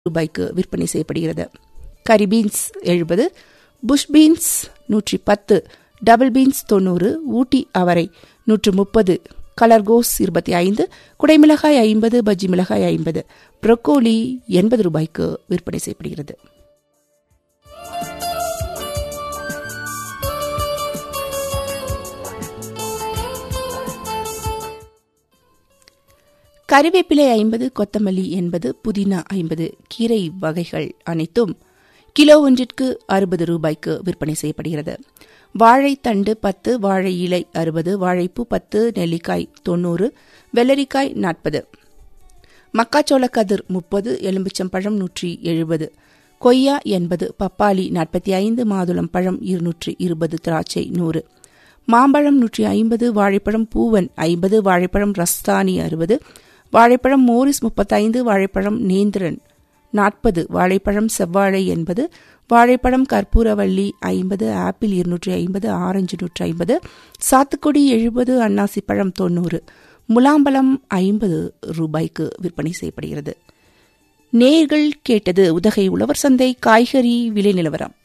ரூபாய்க்கு விற்பனை செய்யப்படுகிறது கரி பீன்ஸ் எழுபது புஷ் பீன்ஸ் நூற்றி பத்து டபுள் பீன்ஸ் தொண்ணூறு ஊட்டி அவரை நூற்று முப்பது கலர்கோஸ் இருபத்தி ஐந்து குடைமிளகாய் ஐம்பது பஜ்ஜி மிளகாய் ஐம்பது ப்ரொக்கோலி எண்பது ரூபாய்க்கு விற்பனை செய்யப்படுகிறது கறிவேப்பிலை ஐம்பது கொத்தமல்லி எண்பது புதினா ஐம்பது கீரை வகைகள் அனைத்தும் கிலோ ஒன்றிற்கு அறுபது ரூபாய்க்கு விற்பனை செய்யப்படுகிறது வாழைத்தண்டு பத்து வாழை இலை அறுபது வாழைப்பூ பத்து நெல்லிக்காய் தொண்ணூறு வெள்ளரிக்காய் நாற்பது மக்காச்சோள கதிர் முப்பது எலும்பிச்சம்பழம் நூற்றி எழுபது கொய்யா எண்பது பப்பாளி நாற்பத்தி ஐந்து மாதுளம் பழம் இருநூற்றி இருபது திராட்சை நூறு மாம்பழம் நூற்றி ஐம்பது வாழைப்பழம் பூவன் ஐம்பது வாழைப்பழம் ரஸ்தானி அறுபது வாழைப்பழம் மோரிஸ் முப்பத்தைந்து வாழைப்பழம் நேந்திரன் நாற்பது வாழைப்பழம் செவ்வாழை எண்பது வாழைப்பழம் கற்பூரவள்ளி ஐம்பது ஆப்பிள் இருநூற்றி ஐம்பது ஆரஞ்சு நூற்றி ஐம்பது சாத்துக்குடி எழுபது அன்னாசி பழம் தொண்ணூறு முலாம்பழம் ஐம்பது ரூபாய்க்கு விற்பனை செய்யப்படுகிறது நேர்கள் கேட்டது உதகை உழவர் சந்தை காய்கறி விலை நிலவரம்